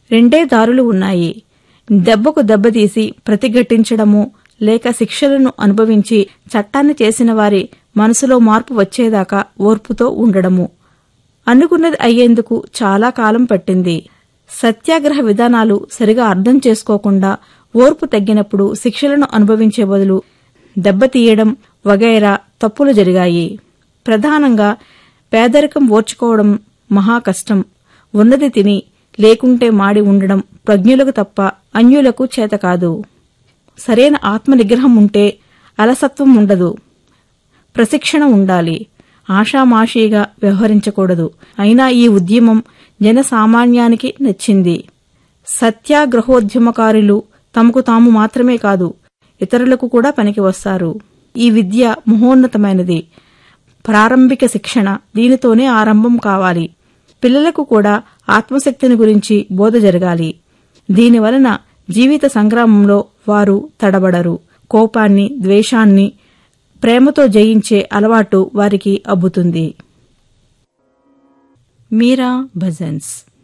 రెండే దారులు ఉన్నాయి దెబ్బకు దెబ్బతీసి ప్రతిఘటించడము లేక శిక్షలను అనుభవించి చట్టాన్ని చేసిన వారి మనసులో మార్పు వచ్చేదాకా ఓర్పుతో ఉండడము అనుకున్నది అయ్యేందుకు చాలా కాలం పట్టింది సత్యాగ్రహ విధానాలు సరిగా అర్థం చేసుకోకుండా ఓర్పు తగ్గినప్పుడు శిక్షలను అనుభవించే బదులు దెబ్బతీయడం వగైరా తప్పులు జరిగాయి ప్రధానంగా పేదరికం ఓర్చుకోవడం మహా కష్టం ఉన్నది తిని లేకుంటే మాడి ఉండడం ప్రజ్ఞులకు తప్ప అన్యులకు చేత కాదు సరైన ఆత్మ నిగ్రహం ఉంటే అలసత్వం ఉండదు ప్రశిక్షణ ఉండాలి ఆషామాషీగా వ్యవహరించకూడదు అయినా ఈ ఉద్యమం జనసామాన్యానికి నచ్చింది సత్యాగ్రహోద్యమకారులు తమకు తాము మాత్రమే కాదు ఇతరులకు కూడా పనికి వస్తారు ఈ విద్య మహోన్నతమైనది ప్రారంభిక శిక్షణ దీనితోనే ఆరంభం కావాలి పిల్లలకు కూడా ఆత్మశక్తిని గురించి బోధ జరగాలి దీనివలన జీవిత సంగ్రామంలో వారు తడబడరు కోపాన్ని ద్వేషాన్ని ప్రేమతో జయించే అలవాటు వారికి అబ్బుతుంది మీరా భజన్స్